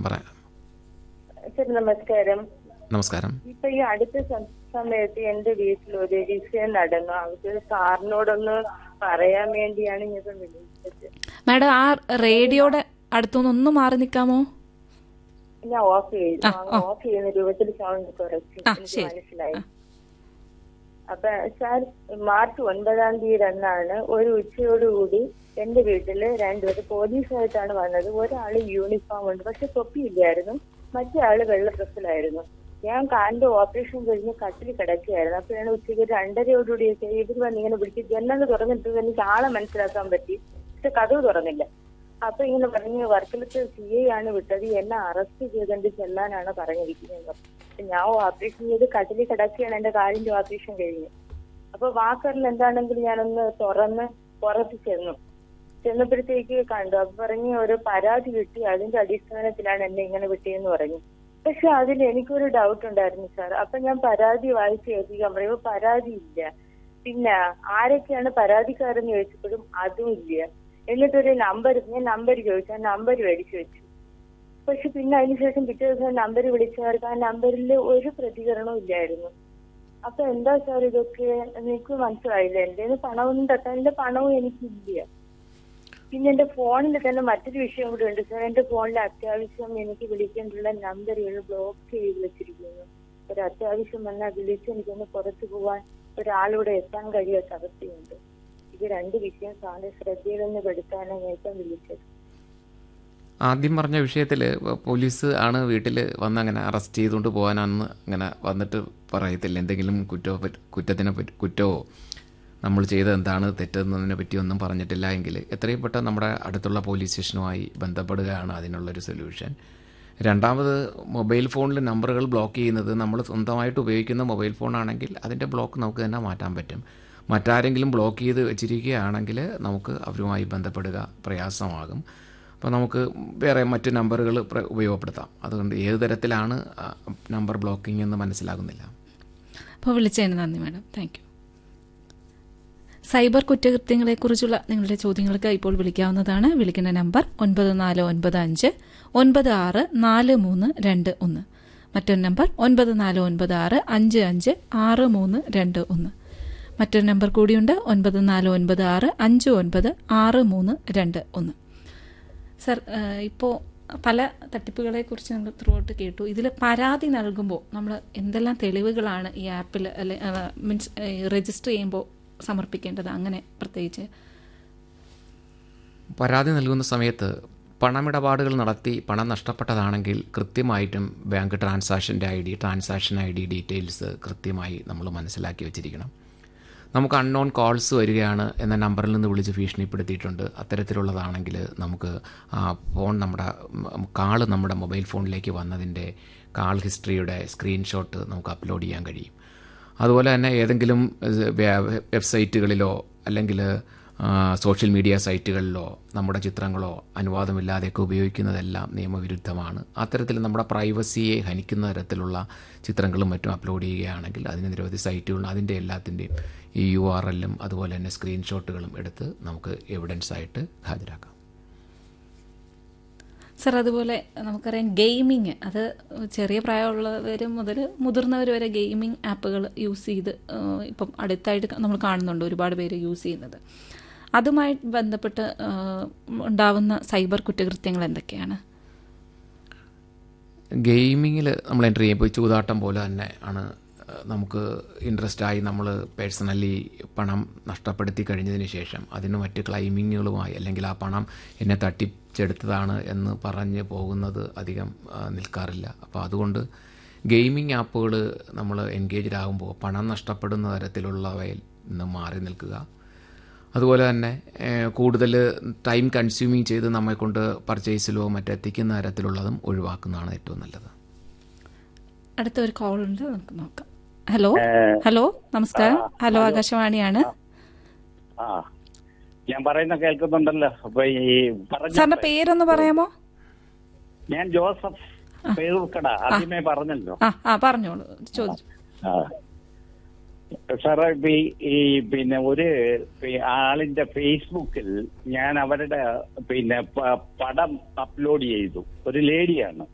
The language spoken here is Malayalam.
പറയാം സർ നമസ്കാരം നമസ്കാരം ഇപ്പൊ ഈ അടുത്ത സം- സമയത്ത് എന്റെ വീട്ടിൽ ഒരു വിഷയം നടന്നു അവർക്ക് സാറിനോടൊന്ന് പറയാൻ വേണ്ടിയാണ് ഞാൻ ഇപ്പൊ വിളിച്ചത് മാഡം ആ റേഡിയോയുടെ അടുത്തുനിന്ന് ഒന്ന് മാറി നിൽക്കാമോ ഞാൻ ഓഫ് ചെയ്തു ഓഫ് ചെയ്യുന്ന രൂപത്തിൽ സൗണ്ട് കുറച്ച് ആ, എനിക്ക് ശരി. മനസ്സിലായി അപ്പൊ സാർ മാർച്ച് ഒൻപതാം തീയതി അന്നാണ് ഒരു ഉച്ചയോടുകൂടി എന്റെ വീട്ടില് രണ്ടുപേര് പോലീസായിട്ടാണ് വന്നത് ഒരാള് യൂണിഫോം ഉണ്ട് പക്ഷെ തൊപ്പിയില്ലായിരുന്നു മറ്റേ ആള് വെള്ള ഡ്രസ്സിലായിരുന്നു ഞാൻ കാലിന്റെ ഓപ്പറേഷൻ കഴിഞ്ഞ് കട്ടിൽ കിടക്കുകയായിരുന്നു അപ്പോഴാണ് ഉച്ചയ്ക്ക് ഒരു രണ്ടരയോടുകൂടിയൊക്കെ ഇവർ വന്ന് ഇങ്ങനെ വിളിച്ച് ജനൽ തുറന്നിട്ട് എനിക്ക് ആളെ മനസ്സിലാക്കാൻ പറ്റി പക്ഷെ കഥവ് തുറന്നില്ല അപ്പൊ ഇങ്ങനെ പറഞ്ഞു വർക്കലത്ത് സി ഐ ആണ് വിട്ടത് എന്നെ അറസ്റ്റ് ചെയ്തുകൊണ്ട് ചെല്ലാനാണ് പറഞ്ഞിരിക്കുന്നത് അപ്പൊ ഞാൻ ഓപ്പറേഷൻ ചെയ്ത് കട്ടിലിൽ കിടക്കുകയാണ് എന്റെ കാലിന്റെ ഓപ്പറേഷൻ കഴിഞ്ഞ് അപ്പൊ വാക്കറിൽ എന്താണെങ്കിലും ഞാനൊന്ന് തുറന്ന് പുറത്ത് ചെന്നു ചെന്നപ്പോഴത്തേക്ക് കണ്ടു അപ്പൊ പറഞ്ഞ് ഒരു പരാതി കിട്ടി അതിന്റെ അടിസ്ഥാനത്തിലാണ് എന്നെ ഇങ്ങനെ വിട്ടിയെന്ന് പറഞ്ഞു പക്ഷെ അതിൽ എനിക്കൊരു ഡൗട്ട് ഉണ്ടായിരുന്നു സാർ അപ്പൊ ഞാൻ പരാതി വായിച്ച് കേൾപ്പിക്കാൻ പറയുമ്പോ പരാതി ഇല്ല പിന്നെ ആരൊക്കെയാണ് പരാതിക്കാരെന്ന് ചോദിച്ചപ്പോഴും അതും ഇല്ല എന്നിട്ടൊരു നമ്പർ ഞാൻ നമ്പർ ചോദിച്ചു ആ നമ്പർ മേടിച്ചു വെച്ചു പക്ഷെ പിന്നെ അതിനുശേഷം പിറ്റേ ദിവസം നമ്പർ വിളിച്ചവർക്ക് ആ നമ്പറിൽ ഒരു പ്രതികരണവും ഇല്ലായിരുന്നു അപ്പൊ എന്താ സാർ ഇതൊക്കെ എനിക്ക് മനസ്സിലായില്ല എന്റെ പണമൊന്നും തട്ടാൻ എന്റെ പണവും എനിക്കില്ല പിന്നെ എന്റെ ഫോണിൽ തന്നെ മറ്റൊരു വിഷയം കൂടെ ഉണ്ട് സാർ എന്റെ ഫോണിൽ അത്യാവശ്യം എനിക്ക് വിളിക്കേണ്ടുള്ള നമ്പറുകൾ ബ്ലോക്ക് ചെയ്ത് വെച്ചിരിക്കുന്നു ഒരു അത്യാവശ്യം വന്നാൽ വിളിച്ച് എനിക്കൊന്ന് പുറത്തു പോവാൻ ഒരാളിവിടെ എത്താൻ കഴിയാത്ത അവസ്ഥയുണ്ട് ഇത് രണ്ട് വിഷയം സാറിന്റെ ശ്രദ്ധയിലൊന്ന് പെടുത്താനാണ് ഞാൻ ഇപ്പം വിളിച്ചത് ആദ്യം പറഞ്ഞ വിഷയത്തിൽ പോലീസ് ആണ് വീട്ടിൽ വന്ന് അങ്ങനെ അറസ്റ്റ് ചെയ്തുകൊണ്ട് പോകാനാണെന്ന് അങ്ങനെ വന്നിട്ട് പറയത്തില്ല എന്തെങ്കിലും കുറ്റോ പറ്റ്- കുറ്റത്തിനെ പറ്റി കുറ്റമോ നമ്മൾ ചെയ്തത് എന്താണ് തെറ്റെന്നതിനെ പറ്റി ഒന്നും പറഞ്ഞിട്ടില്ല എങ്കിൽ എത്രയും പെട്ടെന്ന് നമ്മുടെ അടുത്തുള്ള പോലീസ് സ്റ്റേഷനുമായി ബന്ധപ്പെടുകയാണ് അതിനുള്ളൊരു സൊല്യൂഷൻ രണ്ടാമത് മൊബൈൽ ഫോണിൽ നമ്പറുകൾ ബ്ലോക്ക് ചെയ്യുന്നത് നമ്മൾ സ്വന്തമായിട്ട് ഉപയോഗിക്കുന്ന മൊബൈൽ ഫോണാണെങ്കിൽ അതിൻ്റെ ബ്ലോക്ക് നമുക്ക് തന്നെ മാറ്റാൻ പറ്റും മറ്റാരെങ്കിലും ബ്ലോക്ക് ചെയ്ത് വെച്ചിരിക്കുകയാണെങ്കിൽ നമുക്ക് അവരുമായി ബന്ധപ്പെടുക പ്രയാസമാകും അപ്പോൾ നമുക്ക് വേറെ മറ്റ് നമ്പറുകൾ പ്ര- ഉപയോഗപ്പെടുത്താം അതുകൊണ്ട് ഏത് തരത്തിലാണ് ആ, നമ്പർ ബ്ലോക്കിംഗ് എന്ന് മനസ്സിലാകുന്നില്ല അപ്പോൾ വിളിച്ചതിന് നന്ദി മാഡം താങ്ക് യു സൈബർ കുറ്റകൃത്യങ്ങളെക്കുറിച്ചുള്ള നിങ്ങളുടെ ചോദ്യങ്ങൾക്ക് ഇപ്പോൾ വിളിക്കാവുന്നതാണ് വിളിക്കുന്ന നമ്പർ ഒൻപത് നാല് ഒൻപത് അഞ്ച് ഒൻപത് ആറ് നാല് മൂന്ന് രണ്ട് ഒന്ന് മറ്റൊരു നമ്പർ ഒൻപത് നാല് ഒൻപത് ആറ് അഞ്ച് അഞ്ച് ആറ് മൂന്ന് രണ്ട് ഒന്ന് മറ്റൊരു നമ്പർ കൂടിയുണ്ട് ഒൻപത് നാല് ഒൻപത് ആറ് അഞ്ച് ഒൻപത് ആറ് മൂന്ന് രണ്ട് ഒന്ന് സർ ഇപ്പോൾ പല തട്ടിപ്പുകളെ കുറിച്ച് നമ്മൾ ത്രൂ ഔട്ട് കേട്ടു ഇതിൽ പരാതി നൽകുമ്പോൾ നമ്മൾ എന്തെല്ലാം തെളിവുകളാണ് ഈ ആപ്പിൽ അല്ലെ മീൻസ് രജിസ്റ്റർ ചെയ്യുമ്പോൾ സമർപ്പിക്കേണ്ടത് അങ്ങനെ പ്രത്യേകിച്ച് പരാതി നൽകുന്ന സമയത്ത് പണമിടപാടുകൾ നടത്തി പണം നഷ്ടപ്പെട്ടതാണെങ്കിൽ കൃത്യമായിട്ടും ബാങ്ക് ട്രാൻസാക്ഷൻ്റെ I D transaction I D details കൃത്യമായി നമ്മൾ മനസ്സിലാക്കി വെച്ചിരിക്കണം നമുക്ക് അൺനോൺ കോൾസ് വരികയാണ് എന്ന നമ്പറിൽ നിന്ന് വിളിച്ച് ഭീഷണിപ്പെടുത്തിയിട്ടുണ്ട് അത്തരത്തിലുള്ളതാണെങ്കിൽ നമുക്ക് ആ ഫോൺ നമ്മുടെ കാള് നമ്മുടെ മൊബൈൽ ഫോണിലേക്ക് വന്നതിൻ്റെ കാൾ ഹിസ്റ്ററിയുടെ സ്ക്രീൻഷോട്ട് നമുക്ക് അപ്ലോഡ് ചെയ്യാൻ കഴിയും അതുപോലെ തന്നെ ഏതെങ്കിലും ഏഹ്, വെ- വെബ്സൈറ്റുകളിലോ അല്ലെങ്കിൽ ആ, സോഷ്യൽ മീഡിയ സൈറ്റുകളിലോ നമ്മുടെ ചിത്രങ്ങളോ അനുവാദമില്ലാതെയൊക്കെ ഉപയോഗിക്കുന്നതെല്ലാം നിയമവിരുദ്ധമാണ് അത്തരത്തിൽ നമ്മുടെ പ്രൈവസിയെ ഹനിക്കുന്ന തരത്തിലുള്ള ചിത്രങ്ങളും മറ്റും അപ്ലോഡ് ചെയ്യുകയാണെങ്കിൽ അതിന് നിരവധി സൈറ്റുകളും അതിൻ്റെ എല്ലാത്തിൻ്റെയും ഈ യു ആർ എല്ലും അതുപോലെ തന്നെ സ്ക്രീൻഷോട്ടുകളും എടുത്ത് നമുക്ക് എവിഡൻസ് ആയിട്ട് ഹാജരാക്കാം സർ അതുപോലെ നമുക്കറിയാം ഗെയിമിങ് അത് ചെറിയ പ്രായമുള്ളവർ മുതൽ മുതിർന്നവർ വരെ ഗെയിമിംഗ് ആപ്പുകൾ യൂസ് ചെയ്ത് ഏഹ്, ഇപ്പം അടുത്തായിട്ട് നമ്മൾ കാണുന്നുണ്ട് ഒരുപാട് പേര് യൂസ് ചെയ്യുന്നത് അതുമായി ബന്ധപ്പെട്ട് ഏഹ്, ഉണ്ടാവുന്ന സൈബർ കുറ്റകൃത്യങ്ങൾ എന്തൊക്കെയാണ് ഗെയിമിങ്ങിൽ നമ്മൾ എൻ്റർ ചെയ്യുമ്പോൾ ചൂതാട്ടം പോലെ തന്നെ ആണ് ഏഹ്, നമുക്ക് ഇൻട്രസ്റ്റ് ആയി നമ്മൾ പേഴ്സണലി പണം നഷ്ടപ്പെടുത്തി കഴിഞ്ഞതിന് ശേഷം അതിന് മറ്റ് ക്ലൈമിങ്ങുകളുമായി അല്ലെങ്കിൽ ആ പണം എന്നെ തട്ടിച്ചെടുത്തതാണ് എന്ന് പറഞ്ഞ് പോകുന്നത് അധികം ആ, നിൽക്കാറില്ല അപ്പോൾ അതുകൊണ്ട് ഗെയിമിംഗ് ആപ്പുകൾ നമ്മൾ എൻഗേജ്ഡ് ആകുമ്പോൾ പണം നഷ്ടപ്പെടുന്ന തരത്തിലുള്ളവയിൽ നിന്ന് മാറി നിൽക്കുക അതുപോലെ തന്നെ ഏഹ്, കൂടുതൽ ടൈം കൺസ്യൂമിങ് ചെയ്ത് നമ്മെ കൊണ്ട് പർച്ചേസിലോ മറ്റെത്തിക്കുന്ന തരത്തിലുള്ളതും ഒഴിവാക്കുന്നതാണ് ഏറ്റവും നല്ലത് അടുത്ത ഒരു കോൾ ഉണ്ട് നമുക്ക് നോക്കാം ഹലോ ഹലോ നമസ്കാരം ഹലോ ആകാശവാണിയാണ് ആ ഞാൻ പറയുന്ന കേൾക്കുന്നുണ്ടല്ലോ അപ്പൊ ഈ പറഞ്ഞ സാറിന്റെ പേരൊന്ന് പറയാമോ ഞാൻ ജോസഫ് പേരുക്കട ആദ്യമേ പറഞ്ഞല്ലോ ആ ആ പറഞ്ഞോളൂ ചോദിച്ചു ആ. സാറേ ഇപ്പൊ ഈ- ഈ പിന്നെ ഒരു പി- ആളിന്റെ ഫേസ്ബുക്കിൽ ഞാൻ അവരുടെ പിന്നെ പ- പടം അപ്ലോഡ് ചെയ്തു ഒരു ലേഡിയാണ്